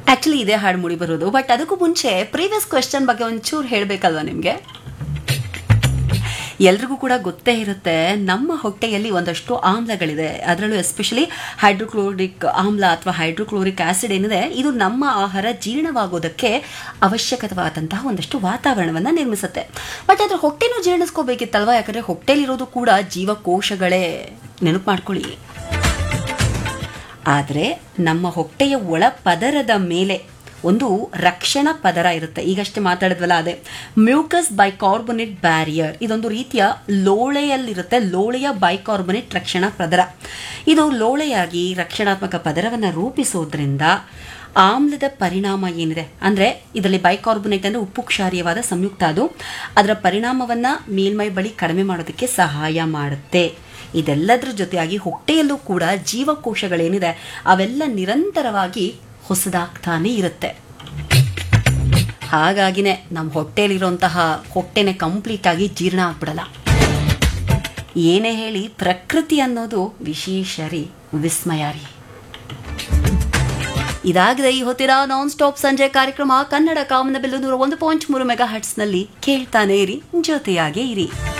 actually ಇದೇ ಹಾಡು ಮುಡಿ ಬರೋದು ಬಟ್ ಅದಕ್ಕೂ ಮುಂಚೆ ಪ್ರೀವಿಯಸ್ ಕ್ವೆಶ್ಚನ್ ಬಗ್ಗೆ ಒಂಚೂರು ಹೇಳಬೇಕಲ್ವಾ ನಿಮಗೆ ಎಲ್ರಿಗೂ ಕೂಡ ಗೊತ್ತೇ ಇರುತ್ತೆ ನಮ್ಮ ಹೊಟ್ಟೆಯಲ್ಲಿ ಒಂದಷ್ಟು ಆಮ್ಲಗಳಿದೆ ಅದರಲ್ಲೂ ಎಸ್ಪೆಷಲಿ ಹೈಡ್ರೋಕ್ಲೋರಿಕ್ ಆಮ್ಲ ಅಥವಾ ಹೈಡ್ರೋಕ್ಲೋರಿಕ್ ಆಸಿಡ್ ಏನಿದೆ ಇದು ನಮ್ಮ ಆಹಾರ ಜೀರ್ಣವಾಗೋದಕ್ಕೆ ಅವಶ್ಯಕವಾದಂತಹ ಒಂದಷ್ಟು ವಾತಾವರಣವನ್ನು ನಿರ್ಮಿಸುತ್ತೆ ಬಟ್ ಅದ್ರ ಹೊಟ್ಟೆನೂ ಜೀರ್ಣಿಸ್ಕೋಬೇಕಿತ್ತಲ್ವಾ ಯಾಕಂದ್ರೆ ಹೊಟ್ಟೆಲಿರೋದು ಕೂಡ ಜೀವಕೋಶಗಳೇ ನೆನಪು ಮಾಡ್ಕೊಳ್ಳಿ ಆದರೆ ನಮ್ಮ ಹೊಟ್ಟೆಯ ಒಳ ಪದರದ ಮೇಲೆ ಒಂದು ರಕ್ಷಣಾ ಪದರ ಇರುತ್ತೆ ಈಗಷ್ಟೇ ಮಾತಾಡಿದ್ವಲ್ಲ ಅದೇ ಮ್ಯೂಕಸ್ ಬೈಕಾರ್ಬೊನೇಟ್ ಬ್ಯಾರಿಯರ್ ಇದೊಂದು ರೀತಿಯ ಲೋಳೆಯಲ್ಲಿರುತ್ತೆ ಲೋಳೆಯ ಬೈಕಾರ್ಬೊನೇಟ್ ರಕ್ಷಣಾ ಪದರ ಇದು ಲೋಳೆಯಾಗಿ ರಕ್ಷಣಾತ್ಮಕ ಪದರವನ್ನು ರೂಪಿಸೋದ್ರಿಂದ ಆಮ್ಲದ ಪರಿಣಾಮ ಏನಿದೆ ಅಂದರೆ ಇದರಲ್ಲಿ ಬೈಕಾರ್ಬೊನೇಟ್ ಅಂದರೆ ಉಪ್ಪು ಕ್ಷಾರೀಯವಾದ ಸಂಯುಕ್ತ ಅದು ಅದರ ಪರಿಣಾಮವನ್ನು ಮೇಲ್ಮೈ ಬಳಿ ಕಡಿಮೆ ಮಾಡೋದಕ್ಕೆ ಸಹಾಯ ಮಾಡುತ್ತೆ ಇದೆಲ್ಲದರ ಜೊತೆಯಾಗಿ ಹೊಟ್ಟೆಯಲ್ಲೂ ಕೂಡ ಜೀವಕೋಶಗಳೇನಿದೆ ಅವೆಲ್ಲ ನಿರಂತರವಾಗಿ ಹೊಸದಾಗ್ತಾನೆ ಇರುತ್ತೆ ಹಾಗಾಗಿನೇ ನಮ್ಮ ಹೊಟ್ಟೆಯಲ್ಲಿರುವಂತಹ ಹೊಟ್ಟೆನೆ ಕಂಪ್ಲೀಟ್ ಆಗಿ ಜೀರ್ಣ ಆಗ್ಬಿಡಲ್ಲ ಏನೇ ಹೇಳಿ ಪ್ರಕೃತಿ ಅನ್ನೋದು ವಿಶೇಷ ರೀ ವಿಸ್ಮಯ ರೀ ಇದಾಗಿದೆ ಈ ಹೊತ್ತಿನ ನಾನ್ ಸ್ಟಾಪ್ ಸಂಜೆ ಕಾರ್ಯಕ್ರಮ ಕನ್ನಡ ಕಾಮನ ಬೆಲ್ಲು ನೂರ ಒಂದು ಪಾಯಿಂಟ್ ಮೂರು ಮೆಗಾ ಹಟ್ಸ್ನಲ್ಲಿ ಕೇಳ್ತಾನೆ ಇರಿ ಜೊತೆಯಾಗೇ ಇರಿ